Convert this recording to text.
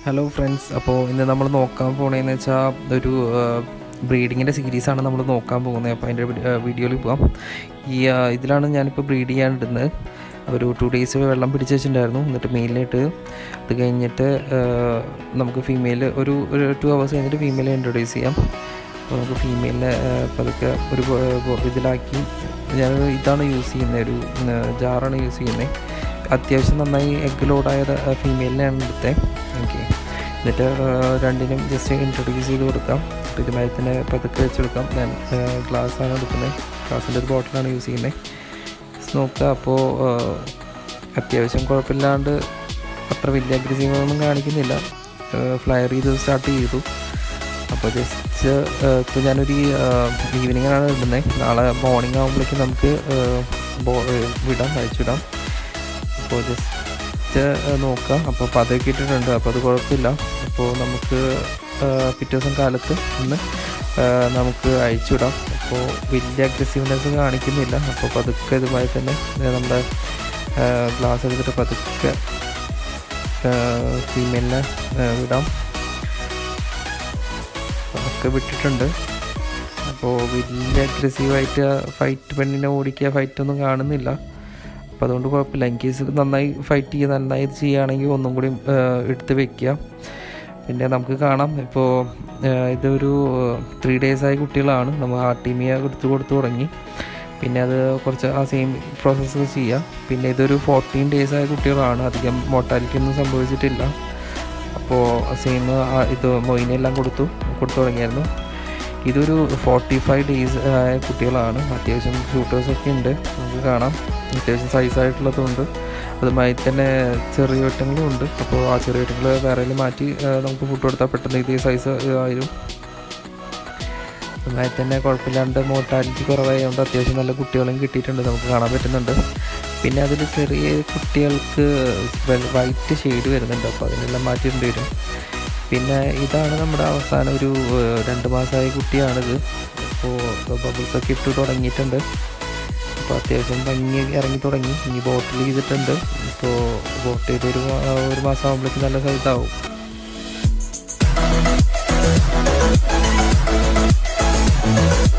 hello friends അപ്പോൾ ഇന്ന് നമ്മൾ നോക്കാൻ പോണേന്ന് വെച്ചാൽ ഒരു ബ്രീഡിങ്ങിൻ്റെ സീരീസാണ് നമ്മൾ നോക്കാൻ പോകുന്നത് അപ്പോൾ അതിൻ്റെ വീഡിയോയിൽ പോകാം ഈ ആ, ഇതിലാണ് ഞാനിപ്പോൾ ബ്രീഡ് ചെയ്യാൻ ഇടുന്നത് ഒരു ടു ഡേയ്സ് വെള്ളം പിടിച്ച് വെച്ചിട്ടുണ്ടായിരുന്നു എന്നിട്ട് മെയിലായിട്ട് അത് കഴിഞ്ഞിട്ട് ആ, നമുക്ക് ഫീമെയിൽ ഒരു ഒരു ടു ഹവേഴ്സ് കഴിഞ്ഞിട്ട് ഫീമെയിലെ ഇൻട്രൊഡ്യൂസ് ചെയ്യാം അപ്പോൾ നമുക്ക് ഫീമെയിലിനെ പതുക്കെ ഒരു ബോ- ബോ- ഇതിലാക്കി ഞാൻ ഇതാണ് യൂസ് ചെയ്യുന്നത് ഒരു ജാറാണ് യൂസ് ചെയ്യുന്നത് അത്യാവശ്യം നന്നായി എഗ് ലോഡായ ഫീമെയിലിനെയാണ് എടുത്തത് ഓക്കെ എന്നിട്ട് ആ, രണ്ടിനും ജസ്റ്റ് ഇൻട്രൊഡ്യൂസ് ചെയ്ത് കൊടുക്കാം അപ്പോൾ ഇതുമായി തന്നെ പതുക്കെ വെച്ച് കൊടുക്കാം ഞാൻ ഗ്ലാസ്സാണ് എടുക്കുന്നത് ഗ്ലാസിൻ്റെ ഒരു ബോട്ടിലാണ് യൂസ് ചെയ്യുന്നത് നോക്കുക അപ്പോൾ അത്യാവശ്യം കുഴപ്പമില്ലാണ്ട് അത്ര വലിയ അഗ്രസീവൊന്നും കാണിക്കുന്നില്ല ഫ്ലയർ ചെയ്ത് സ്റ്റാർട്ട് ചെയ്തു അപ്പോൾ ജസ്റ്റ് ഇപ്പോൾ ഞാനൊരു ഈവനിങ്ങിനാണ് ഇടുന്നത് നാളെ മോർണിംഗ് ആകുമ്പോഴേക്കും നമുക്ക് ആ, ബോ- ആ, വിടാം അയച്ചുവിടാം അപ്പോൾ ജസ്റ്റ് നോക്കാം അപ്പോൾ പതൊക്കെ ഇട്ടിട്ടുണ്ട് അപ്പോൾ അത് കുഴപ്പമില്ല അപ്പോൾ നമുക്ക് ആ, പിറ്റേ ദിവസം കാലത്ത് ഇന്ന് ആ, നമുക്ക് അയച്ചുവിടാം അപ്പോൾ വലിയ അഗ്രസീവ്നെസ് കാണിക്കുന്നില്ല അപ്പോൾ പതുക്കെ ഇതുമായി തന്നെ ആ, നമ്മുടെ ഗ്ലാസ് എടുത്തിട്ട് പതുക്കെ ഫീമെയിലിനെ വിടാം ഒക്കെ വിട്ടിട്ടുണ്ട് അപ്പോൾ വലിയ അഗ്രസീവായിട്ട് ഫൈറ്റ് പെണ്ണിനെ ഓടിക്കുക ഫൈറ്റൊന്നും കാണുന്നില്ല അപ്പോൾ അതുകൊണ്ട് കുഴപ്പമില്ല ഇൻ കേസ് നന്നായി ഫൈറ്റ് ചെയ്യുക നന്നായി ചെയ്യുകയാണെങ്കിൽ ഒന്നും കൂടി ആ, എടുത്ത് വെക്കുക പിന്നെ നമുക്ക് കാണാം ഇപ്പോൾ ഇതൊരു ത്രീ ഡേയ്സായ കുട്ടികളാണ് നമ്മൾ ആർട്ടിമിയ എടുത്ത് കൊടുത്തു തുടങ്ങി പിന്നെ അത് കുറച്ച് ആ സെയിം പ്രോസസ്സ് ചെയ്യാം പിന്നെ ഇതൊരു ഫോർട്ടീൻ ഡേയ്സ് ആയ കുട്ടികളാണ് അധികം മോർട്ടാലിറ്റി ഒന്നും സംഭവിച്ചിട്ടില്ല അപ്പോൾ സെയിം ഇത് മൊയിനെല്ലാം കൊടുത്തു കൊടുത്തു തുടങ്ങിയായിരുന്നു ഇതൊരു ഫോർട്ടി ഫൈവ് ഡേയ്സ് ആയ കുട്ടികളാണ് അത്യാവശ്യം ഷൂട്ടേഴ്സൊക്കെ ഉണ്ട് നമുക്ക് കാണാം അത്യാവശ്യം സൈസായിട്ടുള്ളതുണ്ട് അതുമായി തന്നെ ചെറിയ വെട്ടങ്ങളും ഉണ്ട് അപ്പോൾ ആ ചെറിയ വെട്ടങ്ങൾ വേറെ മാറ്റി ആ, നമുക്ക് ഫുഡ് കൊടുത്താൽ പെട്ടെന്ന് ഇതേ സൈസ് ആയിരുന്നു അതുമായി തന്നെ കുഴപ്പമില്ലാണ്ട് മോർട്ടാലിറ്റി കുറവായതുകൊണ്ട് അത്യാവശ്യം നല്ല കുട്ടികളും കിട്ടിയിട്ടുണ്ട് നമുക്ക് കാണാൻ പറ്റുന്നുണ്ട് പിന്നെ അതിൽ ചെറിയ കുട്ടികൾക്ക് വൈറ്റ് ഷെയ്ഡ് വരുന്നുണ്ട് അപ്പോൾ അതിനെല്ലാം മാറ്റിയിട്ടുണ്ട് വരും പിന്നെ ഇതാണ് നമ്മുടെ അവസാനം ഒരു ഏഹ്, രണ്ട് മാസമായ കുട്ടിയാണിത് അപ്പോൾ ബബിൾസൊക്കെ ഇട്ട് തുടങ്ങിയിട്ടുണ്ട് അപ്പോൾ അത്യാവശ്യം ഭംഗി ഇറങ്ങി തുടങ്ങി ഇനി ബോട്ടിൽ ചെയ്തിട്ടുണ്ട് ഇപ്പോൾ ബോട്ട് ചെയ്ത് ഒരു മാ- ഒരു മാസം ആകുമ്പോഴേക്കും നല്ല സൈസാവും Thank